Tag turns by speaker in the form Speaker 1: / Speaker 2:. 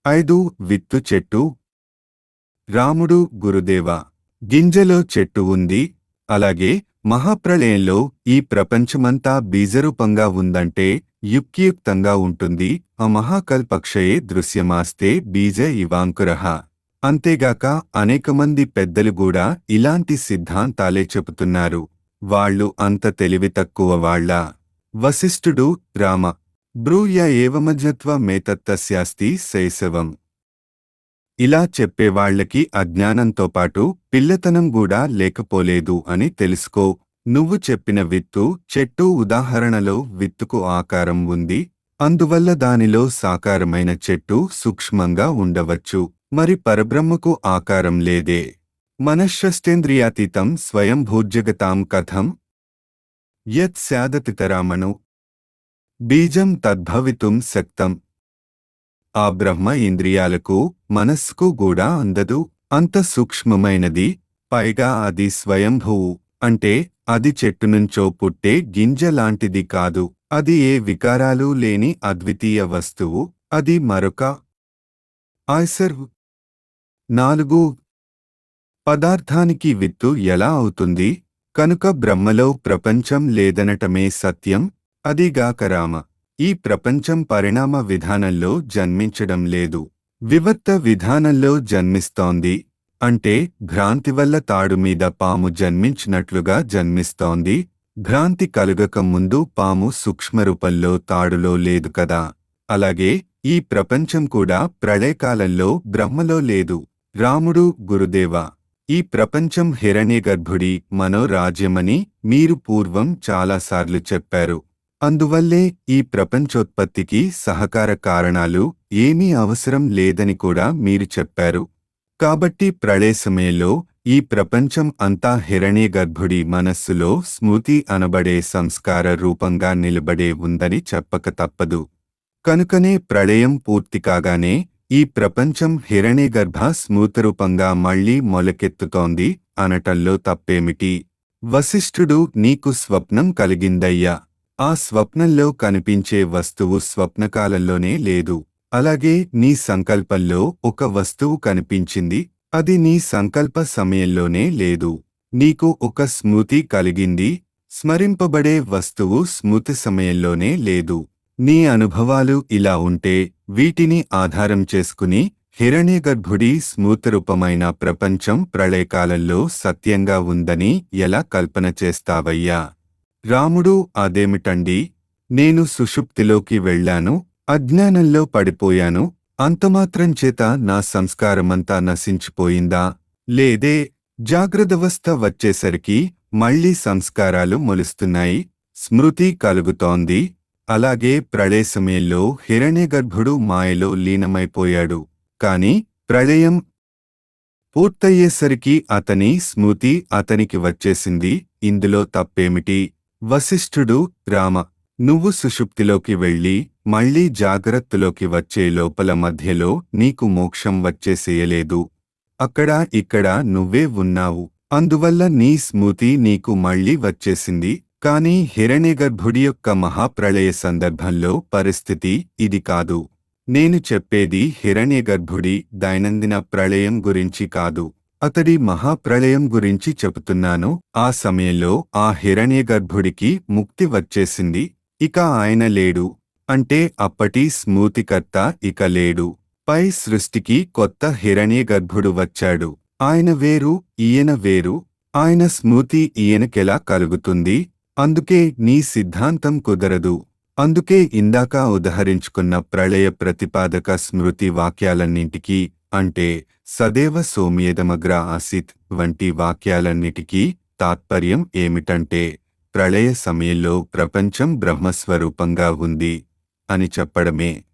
Speaker 1: ఐదు విత్తు చెట్టు రాముడు గురుదేవ గింజలో చెట్టు ఉంది అలాగే మహాప్రళయంలో ఈ ప్రపంచమంతా బీజరూపంగా ఉందంటే యుక్తియుక్తంగా ఉంటుంది ఆ మహాకల్పక్షయే దృశ్యమాస్తే బీజ ఇవాంకురః అంతేగాక అనేకమంది పెద్దలు కూడా ఇలాంటి సిద్ధాంతాలే చెబుతున్నారు వాళ్ళు అంత తెలివి తక్కువ వాళ్ళ వశిష్ఠుడు రామ బ్రూయ ఏవమజత్వ మేతత్తస్యాస్తి శైశవం ఇలా చెప్పేవాళ్లకి అజ్ఞానంతో పాటు పిల్లతనం కూడా లేకపోలేదు అని తెలుసుకో నువ్వు చెప్పిన విత్తు చెట్టు ఉదాహరణలో విత్తుకు ఆకారం ఉంది అందువల్ల దానిలో సాకారమైన చెట్టు సూక్ష్మంగా ఉండవచ్చు మరి పరబ్రహ్మకు ఆకారం లేదే మనశ్శస్టేంద్రియాతీతం స్వయంభూర్జగతాం కథం యత్ స్యాదతితరామణు బీజం తద్భవితుం శక్తం ఆ బ్రహ్మ ఇంద్రియాలకు మనస్సుకు కూడా అందదు అంత సూక్ష్మమైనది పైగా అది స్వయంభువు అంటే అది చెట్టునుంచో పుట్టే గింజ లాంటిది కాదు అది ఏ వికారాలు లేని అద్వితీయ వస్తువు అది మరొక ఆయ్సర్ నాలుగు పదార్థానికి విత్తు ఎలా అవుతుంది కనుక బ్రహ్మలో ప్రపంచం లేదనటమే సత్యం అదిగాక రామ ఈ ప్రపంచం పరిణామ విధానంలో జన్మించడం లేదు వివర్త విధానంలో జన్మిస్తోంది అంటే భ్రాంతి వల్ల తాడు మీద పాము జన్మించినట్లుగా జన్మిస్తోంది భ్రాంతి కలుగక ముందు పాము సూక్ష్మరూపంలో తాడులో లేదు కదా అలాగే ఈ ప్రపంచం కూడా ప్రళయకాలంలో బ్రహ్మలో లేదు రాముడు గురుదేవ ఈ ప్రపంచం హిరణ్యగర్భుడి మనోరాజ్యమని మీరు పూర్వం చాలాసార్లు చెప్పారు అందువల్లే ఈ ప్రపంచోత్పత్తికి సహకార కారణాలు ఏమీ అవసరం లేదని కూడా మీరు చెప్పారు కాబట్టి ప్రళయ సమయంలో ఈ ప్రపంచం అంతా హిరణ్యగర్భుడి మనస్సులో స్మృతి అనబడే సంస్కార రూపంగా నిలబడే ఉందని చెప్పక తప్పదు కనుకనే ప్రళయం పూర్తి కాగానే ఈ ప్రపంచం హిరణ్యగర్భ స్మృతరూపంగా మళ్లీ మొలకెత్తుతోంది అనటంలో తప్పేమిటి వశిష్ఠుడు నీకు స్వప్నం కలిగిందయ్యా ఆ స్వప్నంలో కనిపించే వస్తువు స్వప్నకాలంలోనే లేదు అలాగే నీ సంకల్పంలో ఒక వస్తువు కనిపించింది అది నీ సంకల్ప సమయంలోనే లేదు నీకు ఒక స్మృతి కలిగింది స్మరింపబడే వస్తువు స్మృతి సమయంలోనే లేదు నీ అనుభవాలు ఇలా ఉంటే వీటిని ఆధారం చేసుకుని హిరణ్యగర్భుడి స్మృతరూపమైన ప్రపంచం ప్రళయకాలంలో సత్యంగా ఉందని ఎలా కల్పన చేస్తావయ్యా రాముడు అదేమిటండి నేను సుషుప్తిలోకి వెళ్ళాను అజ్ఞానంలో పడిపోయాను అంతమాత్రం చేత నా సంస్కారమంతా నశించిపోయిందా లేదే జాగ్రత్తవస్థ వచ్చేసరికి మళ్లీ సంస్కారాలు మొలుస్తున్నాయి స్మృతి కలుగుతోంది అలాగే ప్రళయ సమయంలో హిరణ్యగర్భుడు మాయలో లీనమైపోయాడు కాని ప్రళయం పూర్తయ్యేసరికి అతని స్మృతి అతనికి వచ్చేసింది ఇందులో తప్పేమిటి వశిష్ఠుడు రామ నువ్వు సుషుప్తిలోకి వెళ్ళి మళ్లీ జాగ్రత్తలోకి వచ్చే లోపల మధ్యలో నీకు మోక్షం వచ్చేసేయలేదు అక్కడ ఇక్కడ నువ్వే ఉన్నావు అందువల్ల నీ స్మృతి నీకు మళ్లీ వచ్చేసింది కాని హిరణ్యగర్భుడి యొక్క మహాప్రళయ సందర్భంలో పరిస్థితి ఇది కాదు నేను చెప్పేది హిరణ్యగర్భుడి దైనందిన ప్రళయం గురించి కాదు అతడి మహాప్రళయం గురించి చెబుతున్నాను ఆ సమయంలో ఆ హిరణ్యగర్భుడికి ముక్తి వచ్చేసింది ఇక ఆయన లేడు అంటే అప్పటి స్మృతికర్త ఇక లేడు పై సృష్టికి కొత్త హిరణ్యగర్భుడు వచ్చాడు ఆయన వేరు ఈయన వేరు ఆయన స్మృతి ఈయనకెలా కలుగుతుంది అందుకే నీ సిద్ధాంతం కుదరదు అందుకే ఇందాక ఉదహరించుకున్న ప్రళయ ప్రతిపాదక స్మృతి వాక్యాలన్నింటికీ అంటే సదేవ సోమ్యేదమగ్ర ఆసిత్ వంటి వాక్యాలన్నిటికీ తాత్పర్యం ఏమిటంటే ప్రళయ సమయంలో ప్రపంచం బ్రహ్మస్వరూపంగా ఉంది అని చెప్పడమే